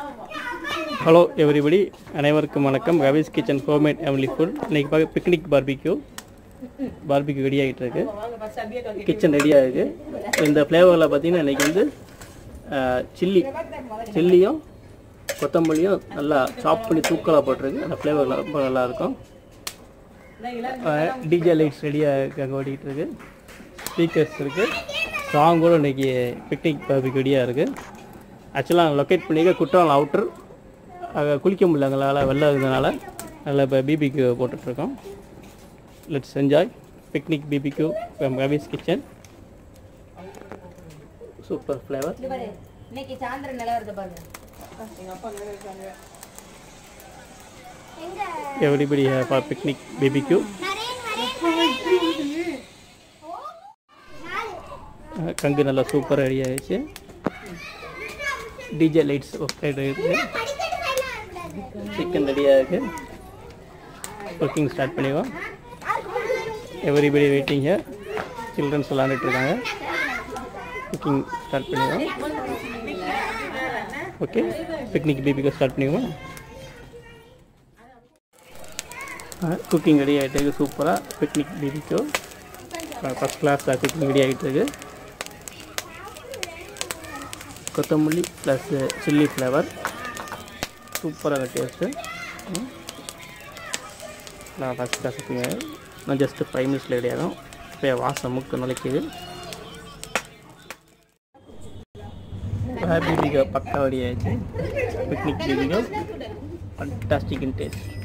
hello everybody அனைவருக்கும் வணக்கம் Ravi's kitchen homemade family food இன்னைக்கு பார்க்க பிக்னிக் பார்பிக்யூ பார்பிக்யூ ரெடி ஆகிட்டு இருக்கு கிச்சன் ரெடியாக இருக்குது இந்த ஃப்ளேவரில் பார்த்தீங்கன்னா இன்னைக்கு வந்து சில்லி சில்லியும் கொத்தமல்லியும் நல்லா சாப் பண்ணி தூக்கலாக போட்டிருக்கு அந்த ஃப்ளேவர் ரொம்ப நல்லா இருக்கும் டிஜே லைட்ஸ் ரெடியாக இருக்கு அங்கே ஓடிட்டு இருக்கு ஸ்பீக்கர்ஸ் இருக்குது சாங் கூட இன்னைக்கு பிக்னிக் பார்பிக் ரெடியாக இருக்குது ஆக்சுவலாக லொக்கேட் பண்ணிக்க குற்றாலம் அவுட்டர் அங்கே குளிக்க முடியல எங்களால் வெள்ளம் இருந்ததுனால அதில் இப்போ பிபிக்கு போட்டுட்ருக்கோம் let's enjoy picnic BBQ from Ravi's kitchen super flavour இது பாரு இன்னைக்கு சாயந்தரம் நிலவரத்தை பாருங்க எவ்ரிபடி ஃபார் பிக்னிக் பிபிக்யூ கங்கு நல்லா சூப்பராக ரெடி ஆகிடுச்சு டிஜே லைட்ஸ் ஒர்க் இருக்குது சிக்கன் ரெடியாக இருக்குது குக்கிங் ஸ்டார்ட் பண்ணிடுவோம் எவ்ரிபடி வெயிட்டிங்க சில்ட்ரன்ஸ் விளாண்டுட்டு இருக்காங்க குக்கிங் ஸ்டார்ட் பண்ணிடுவோம் ஓகே பிக்னிக் பிபிக்கு ஸ்டார்ட் பண்ணிடுவோம் குக்கிங் ரெடி ஆகிட்டு இருக்கு சூப்பராக பிக்னிக் பிபிக்கு ஃபஸ்ட் கிளாஸாக குக்கிங் ரெடி ஆகிட்டு இருக்கு கொத்தமல்லி ப்ளஸ் சில்லி ஃப்ளேவர் சூப்பராக டேஸ்ட்டு நான் ஃபஸ்ட் கிளாஸ் குக்கிங் நான் ஜஸ்ட்டு ஃபைவ் மினிட்ஸில் ரெடி ஆகும் இப்போ வாசம் மூக்கு நுழைக்குது பிபிக்கு பக்கா ரெடி ஆயிடுச்சு picnic BBQ fantastic in taste